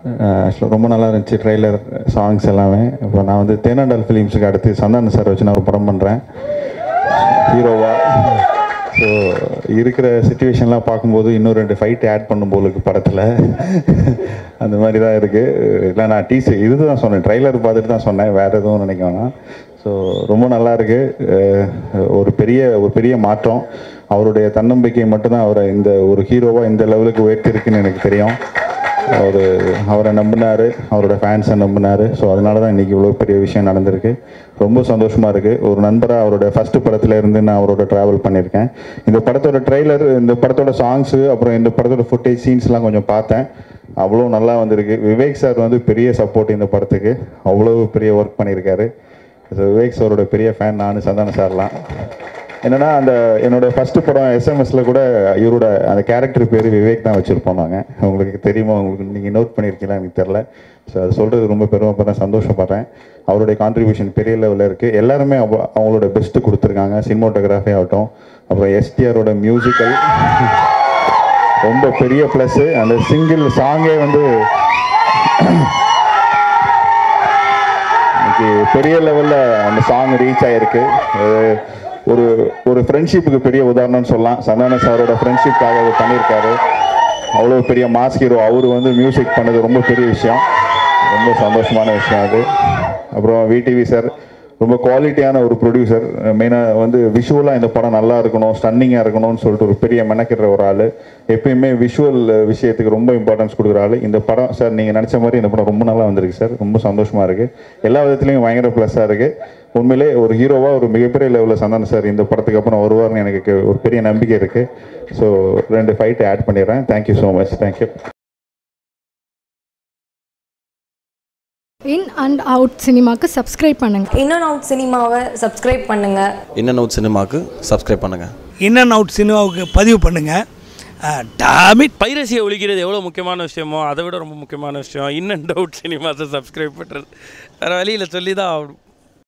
ஆக்சுவலாக ரொம்ப நல்லா இருந்துச்சு ட்ரெய்லர் சாங்ஸ் எல்லாமே இப்போ நான் வந்து தேனாண்டால் ஃபிலிம்ஸுக்கு அடுத்து சந்தான சார் வச்சு நான் ஒரு படம் பண்ணுறேன் ஹீரோவா ஸோ இருக்கிற சுச்சுவேஷன்லாம் பார்க்கும்போது இன்னும் ரெண்டு ஃபைட் ஆட் பண்ணும் போல இருக்கு படத்தில் அந்த மாதிரி தான் இருக்குது இல்லை நான் டீஸ் இது தான் சொன்னேன் ட்ரைலர் பார்த்துட்டு தான் சொன்னேன் வேறு எதுவும் நினைக்க வேணாம் ஸோ ரொம்ப நல்லா இருக்கு அஹ் ஒரு பெரிய ஒரு பெரிய மாற்றம் அவருடைய தன்னம்பிக்கை மட்டும்தான் அவரை இந்த ஒரு ஹீரோவாக இந்த லெவலுக்கு உயர்த்திருக்குன்னு எனக்கு தெரியும் அவர் அவரை நம்பினார் அவரோட ஃபேன்ஸை நம்பினார் ஸோ அதனால தான் இன்றைக்கி இவ்வளோ பெரிய விஷயம் நடந்திருக்கு ரொம்ப சந்தோஷமாக இருக்குது ஒரு நண்பராக அவரோட ஃபஸ்ட்டு படத்துல இருந்து நான் அவரோட ட்ராவல் பண்ணியிருக்கேன் இந்த படத்தோட ட்ரெய்லர் இந்த படத்தோட சாங்ஸு அப்புறம் இந்த படத்தோட ஃபுட்டேஜ் சீன்ஸ்லாம் கொஞ்சம் பார்த்தேன் அவ்வளோ நல்லா வந்திருக்கு விவேக் சார் வந்து பெரிய சப்போர்ட் இந்த படத்துக்கு அவ்வளோ பெரிய ஒர்க் பண்ணியிருக்காரு ஸோ விவேக் சாரோட பெரிய ஃபேன் நான் சந்தான சார்லாம் என்னன்னா அந்த என்னோட ஃபர்ஸ்ட் படம் எஸ்எம்எஸ்ல கூட இவரோட அந்த கேரக்டர் பேர் விவேக் தான் வச்சிருப்போம் நாங்கள் உங்களுக்கு தெரியுமா உங்களுக்கு நீங்கள் நோட் பண்ணியிருக்கீங்களா எனக்கு தெரில ஸோ அது சொல்கிறது ரொம்ப பெருமைப்படுறேன் சந்தோஷப்படுறேன் அவருடைய கான்ட்ரிபியூஷன் பெரிய லெவலில் இருக்குது எல்லாருமே அவ- அவங்களோட பெஸ்ட்டு கொடுத்துருக்காங்க சினிமோட்டோகிராஃபி ஆகட்டும் அப்புறம் எஸ்டிஆரோட மியூசிக்கல் ரொம்ப பெரிய ப்ளஸ்ஸு அந்த சிங்கிள் சாங்கே வந்து இன்னைக்கு பெரிய லெவலில் அந்த சாங் ரீச் ஆயிருக்கு அஹ் ஒரு ஒரு ஃப்ரெண்ட்ஷிப்புக்கு பெரிய உதாரணம்னு சொல்லலாம் சந்தான சாரோட ஃப்ரெண்ட்ஷிப்காக அது பண்ணியிருக்காரு அவ்வளோ பெரிய மாஸ் ஹீரோ அவர் வந்து மியூசிக் பண்ணது ரொம்ப பெரிய விஷயம் ரொம்ப சந்தோஷமான விஷயம் அது அப்புறம் விடிவி சார் ரொம்ப குவாலிட்டியான ஒரு ப்ரொடியூசர் மெயினாக வந்து விஷுவலாக இந்த படம் நல்லா இருக்கணும் ஸ்டன்னிங்காக இருக்கணும்னு சொல்லிட்டு ஒரு பெரிய மெனக்கிற ஒரு ஆள் எப்பயுமே விஷுவல் விஷயத்துக்கு ரொம்ப இம்பார்ட்டன்ஸ் கொடுக்குற ஆள் இந்த படம் சார் நீங்கள் நினச்ச மாதிரி இந்த படம் ரொம்ப நல்லா வந்திருக்கு சார் ரொம்ப சந்தோஷமாக இருக்குது எல்லா விதத்துலையும் பயங்கர ப்ளஸ்ஸாக இருக்குது உண்மையிலே ஒரு ஹீரோவாக ஒரு மிகப்பெரிய லெவலில் சந்தான சார் இந்த படத்துக்கு அப்புறம் வருவார்னு எனக்கு ஒரு பெரிய நம்பிக்கை இருக்குது ஸோ ரெண்டு ஃபைட் ஆட் பண்ணிடுறேன் thank you so much thank you in and out சினிமாக்கு சப்ஸ்கிரைப் பண்ணுங்கள் இன் அண்ட் அவுட் சினிமாவை சப்ஸ்கிரைப் பண்ணுங்கள் இன் அண்ட் அவுட் சினிமாவுக்கு சப்ஸ்கிரைப் பண்ணுங்கள் இன் அண்ட் அவுட் சினிமாவுக்கு பதிவு பண்ணுங்கள் டாமிட் பைரசியை ஒழிக்கிறது எவ்வளோ முக்கியமான விஷயமோ அதை விட ரொம்ப முக்கியமான விஷயம் இன் அண்ட் அவுட் சினிமாஸை சப்ஸ்கிரைப் பண்ணுறது வேறு வழியில் சொல்லி தான் ஆகணும்